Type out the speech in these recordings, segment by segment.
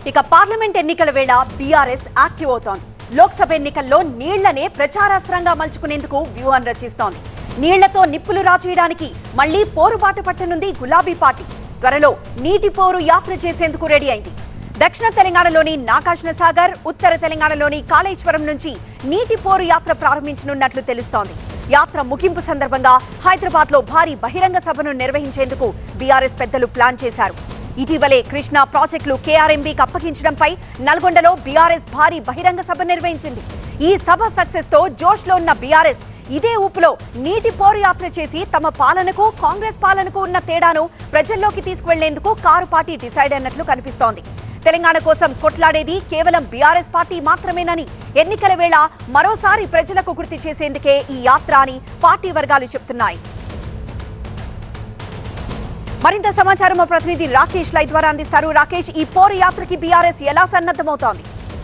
ఇక పార్లమెంట్ ఎన్నికల వేళ బీఆర్ఎస్ యాక్టివ్ అవుతోంది లోక్సభ ఎన్నికల్లో నీళ్లనే ప్రచారాస్త్రంగా మలుచుకునేందుకు వ్యూహం రచిస్తోంది నీళ్లతో నిప్పులు రాచేయడానికి మళ్లీ పోరుబాటు పట్టనుంది గులాబీ పార్టీ త్వరలో నీటి పోరు యాత్ర చేసేందుకు రెడీ అయింది దక్షిణ తెలంగాణలోని నాగార్జున సాగర్ ఉత్తర తెలంగాణలోని కాళేశ్వరం నుంచి నీటి పోరు యాత్ర ప్రారంభించనున్నట్లు తెలుస్తోంది యాత్ర ముగింపు సందర్భంగా హైదరాబాద్ లో భారీ బహిరంగ సభను నిర్వహించేందుకు బీఆర్ఎస్ పెద్దలు ప్లాన్ చేశారు ఇటీవలే కృష్ణా ప్రాజెక్టులు కేఆర్ఎంబీకి అప్పగించడంపై నల్గొండలో బీఆర్ఎస్ భారీ బహిరంగ సభ నిర్వహించింది ఈ సభ సక్సెస్ తో జోష్ లో ఉన్న బీఆర్ఎస్ ఇదే ఊపులో నీటి పోరు యాత్ర చేసి తమ పాలనకు కాంగ్రెస్ పాలనకు ఉన్న తేడాను ప్రజల్లోకి తీసుకువెళ్లేందుకు కారు పార్టీ డిసైడ్ అయినట్లు కనిపిస్తోంది తెలంగాణ కోసం కొట్లాడేది కేవలం బీఆర్ఎస్ పార్టీ మాత్రమేనని ఎన్నికల వేళ మరోసారి ప్రజలకు గుర్తు చేసేందుకే ఈ యాత్ర అని పార్టీ వర్గాలు చెబుతున్నాయి మరింత సమాచారం మా ప్రతినిధి రాకేష్ లైవ్ ద్వారా అందిస్తారు రాకేష్ ఈ పోరు యాత్రకి బీఆర్ఎస్ ఎలా సన్నద్ధమవుతోంది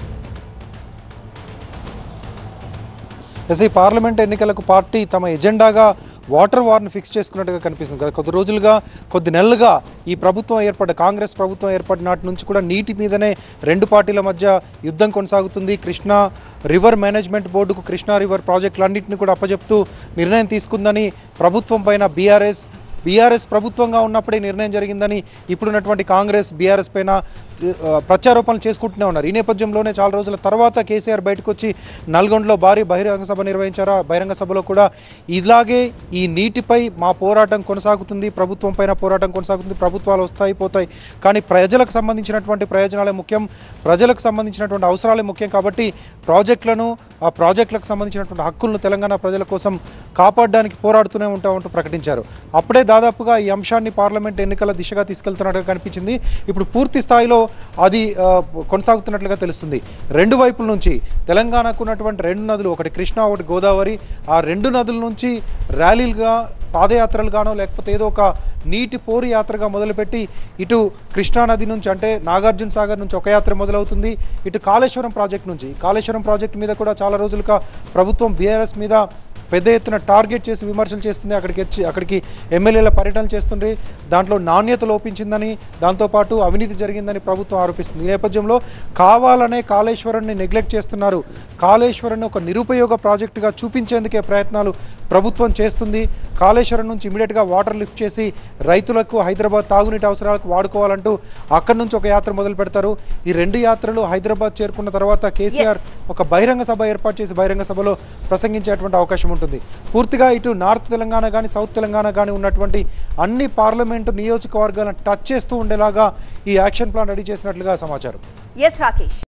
ఎస్ ఈ పార్లమెంట్ ఎన్నికలకు పార్టీ తమ ఎజెండాగా వాటర్ వార్ని ఫిక్స్ చేసుకున్నట్టుగా కనిపిస్తుంది కదా కొద్ది రోజులుగా కొద్ది నెలలుగా ఈ ప్రభుత్వం ఏర్పడ్డ కాంగ్రెస్ ప్రభుత్వం ఏర్పడిన నాటి నుంచి కూడా నీటి మీదనే రెండు పార్టీల మధ్య యుద్ధం కొనసాగుతుంది కృష్ణా రివర్ మేనేజ్మెంట్ బోర్డుకు కృష్ణా రివర్ ప్రాజెక్టులన్నింటినీ కూడా అప్పచెప్తూ నిర్ణయం తీసుకుందని ప్రభుత్వం పైన బీఆర్ఎస్ బీఆర్ఎస్ ప్రభుత్వంగా ఉన్నప్పుడే నిర్ణయం జరిగిందని ఇప్పుడున్నటువంటి కాంగ్రెస్ బీఆర్ఎస్ పైన ఆ, ప్రత్యారోపణలు చేసుకుంటూనే ఉన్నారు ఈ నేపథ్యంలోనే చాలా రోజుల తర్వాత కేసీఆర్ బయటకు వచ్చి నల్గొండలో భారీ బహిరంగ సభ నిర్వహించారు ఆ బహిరంగ సభలో కూడా ఇలాగే ఈ నీటిపై మా పోరాటం కొనసాగుతుంది ప్రభుత్వం పైన పోరాటం కొనసాగుతుంది ప్రభుత్వాలు వస్తాయి పోతాయి కానీ ప్రజలకు సంబంధించినటువంటి ప్రయోజనాలే ముఖ్యం ప్రజలకు సంబంధించినటువంటి అవసరాలే ముఖ్యం కాబట్టి ప్రాజెక్టులను ఆ ప్రాజెక్టులకు సంబంధించినటువంటి హక్కులను తెలంగాణ ప్రజల కోసం కాపాడడానికి పోరాడుతూనే ఉంటామంటూ ప్రకటించారు అప్పుడే దాదాపుగా ఈ అంశాన్ని పార్లమెంట్ ఎన్నికల దిశగా తీసుకెళ్తున్నట్టుగా కనిపించింది ఇప్పుడు పూర్తి స్థాయిలో అది ఆ, కొనసాగుతున్నట్లుగా తెలుస్తుంది రెండు వైపుల నుంచి తెలంగాణకు ఉన్నటువంటి రెండు నదులు ఒకటి కృష్ణా ఒకటి గోదావరి ఆ రెండు నదుల నుంచి ర్యాలీలుగా పాదయాత్రలుగానో లేకపోతే ఏదో ఒక నీటి పోరు యాత్రగా మొదలుపెట్టి ఇటు కృష్ణా నది నుంచి అంటే నాగార్జున సాగర్ నుంచి ఒక యాత్ర మొదలవుతుంది ఇటు కాళేశ్వరం ప్రాజెక్ట్ నుంచి కాళేశ్వరం ప్రాజెక్ట్ మీద కూడా చాలా రోజులుగా ప్రభుత్వం బీఆర్ఎస్ మీద పెద్ద ఎత్తున టార్గెట్ చేసి విమర్శలు చేస్తుంది అక్కడికి వచ్చి అక్కడికి ఎమ్మెల్యేల పర్యటనలు చేస్తుంది దాంట్లో నాణ్యత లోపించిందని దాంతోపాటు అవినీతి జరిగిందని ప్రభుత్వం ఆరోపిస్తుంది ఈ నేపథ్యంలో కావాలనే కాళేశ్వరాన్ని నెగ్లెక్ట్ చేస్తున్నారు కాళేశ్వరాన్ని ఒక నిరుపయోగ ప్రాజెక్టుగా చూపించేందుకే ప్రయత్నాలు ప్రభుత్వం చేస్తుంది కాళేశ్వరం నుంచి ఇమీడియట్గా వాటర్ లిఫ్ట్ చేసి రైతులకు హైదరాబాద్ తాగునీటి అవసరాలకు వాడుకోవాలంటూ అక్కడి నుంచి ఒక యాత్ర మొదలు పెడతారు ఈ రెండు యాత్రలు హైదరాబాద్ చేరుకున్న తర్వాత కేసీఆర్ ఒక బహిరంగ సభ ఏర్పాటు చేసి బహిరంగ సభలో ప్రసంగించేటువంటి అవకాశం ఉంటుంది పూర్తిగా ఇటు నార్త్ తెలంగాణ కానీ సౌత్ తెలంగాణ కానీ ఉన్నటువంటి అన్ని పార్లమెంటు నియోజకవర్గాలను టచ్ చేస్తూ ఉండేలాగా ఈ యాక్షన్ ప్లాన్ రెడీ చేసినట్లుగా సమాచారం ఎస్ రాకేష్